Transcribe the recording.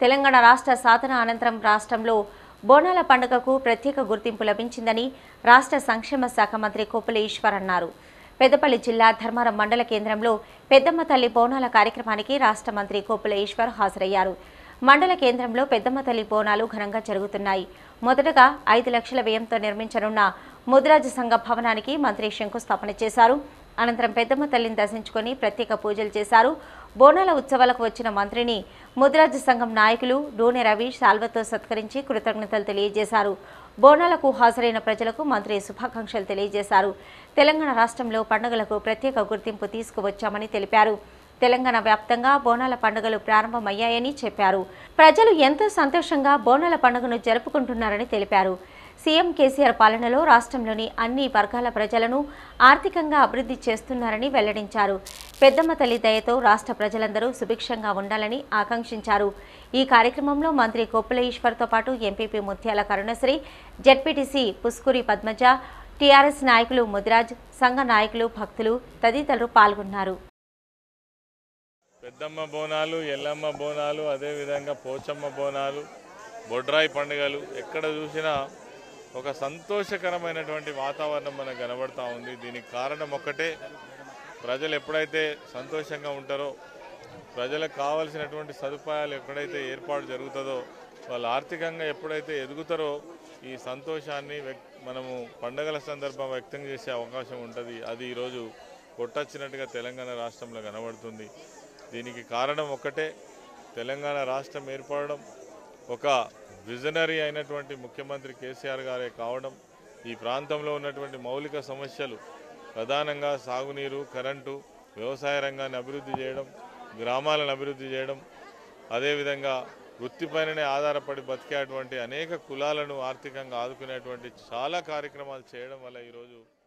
తెలంగాణ రాష్ట్ర సాధన అనంతరం రాష్ట్రంలో బోనాల పండుగకు ప్రత్యేక గుర్తింపు లభించిందని రాష్ట్ర సంక్షేమ శాఖ మంత్రి కొప్పుల ఈశ్వర్ అన్నారు పెద్దపల్లి జిల్లా ధర్మారం మండల కేంద్రంలో పెద్దమ్మ తల్లి బోనాల కార్యక్రమానికి రాష్ట్ర మంత్రి కొప్పుల ఈశ్వర్ హాజరయ్యారు మండల కేంద్రంలో పెద్దమ్మ తల్లి బోనాలు ఘనంగా జరుగుతున్నాయి మొదటగా ఐదు లక్షల వ్యయంతో నిర్మించనున్న ముదిరాజు సంఘ భవనానికి మంత్రి శంకుస్థాపన చేశారు అనంతరం పెద్దమ్మ తల్లిని దర్శించుకొని ప్రత్యేక పూజలు చేశారు బోనాల ఉత్సవాలకు వచ్చిన మంత్రిని ముదిరాజు సంఘం నాయకులు డూనె రవి శాల్వతో సత్కరించి కృతజ్ఞతలు తెలియజేశారు బోనాలకు హాజరైన ప్రజలకు మంత్రి శుభాకాంక్షలు తెలియజేశారు తెలంగాణ రాష్ట్రంలో పండుగలకు ప్రత్యేక గుర్తింపు తీసుకువచ్చామని తెలిపారు తెలంగాణ వ్యాప్తంగా బోనాల పండుగలు ప్రారంభమయ్యాయని చెప్పారు ప్రజలు ఎంతో సంతోషంగా బోనాల పండుగను జరుపుకుంటున్నారని తెలిపారు సీఎం కేసీఆర్ పాలనలో రాష్ట్రంలోని అన్ని వర్గాల ప్రజలను ఆర్థికంగా అభివృద్ధి చేస్తున్నారని వెల్లడించారు పెద్దమ్మ తల్లి దయతో రాష్ట్ర ప్రజలందరూ సుభిక్షంగా ఉండాలని ఆకాంక్షించారు ఈ కార్యక్రమంలో మంత్రి కొప్పుల ఈశ్వర్తో పాటు MPP Mutyala Karunasri ZPTC Puskuri Padmaja TRS నాయకులు ముదిరాజ్ సంఘ నాయకులు భక్తులు తదితరులు పాల్గొన్నారు పెద్దమ్మ బోనాలు ఎల్లమ్మ బోనాలు అదేవిధంగా పోచమ్మ బోనాలు బొడ్రాయి పండుగలు ఎక్కడ చూసినా ఒక సంతోషకరమైనటువంటి వాతావరణం మనకు కనబడతా ఉంది దీనికి కారణం ఒక్కటే ప్రజలు ఎప్పుడైతే సంతోషంగా ఉంటారో ప్రజలకు కావలసినటువంటి సదుపాయాలు ఎక్కడైతే ఏర్పాటు జరుగుతుందో వాళ్ళు ఆర్థికంగా ఎప్పుడైతే ఎదుగుతారో ఈ సంతోషాన్ని వ్యక్- మనము పండగల సందర్భం వ్యక్తం చేసే అవకాశం ఉంటుంది అది ఈరోజు కొట్టొచ్చినట్టుగా తెలంగాణ రాష్ట్రంలో కనబడుతుంది దీనికి కారణం ఒక్కటే తెలంగాణ రాష్ట్రం ఏర్పడడం ఒక విజనరీ అయినటువంటి ముఖ్యమంత్రి కేసీఆర్ గారే కావడం ఈ ప్రాంతంలో ఉన్నటువంటి మౌలిక సమస్యలు ప్రధానంగా సాగునీరు కరెంటు వ్యవసాయ రంగాన్ని అభివృద్ధి చేయడం గ్రామాలను అభివృద్ధి చేయడం అదేవిధంగా వృత్తిపైననే ఆధారపడి బతికేటువంటి అనేక కులాలను ఆర్థికంగా ఆదుకునేటువంటి చాలా కార్యక్రమాలు చేయడం వల్ల ఈరోజు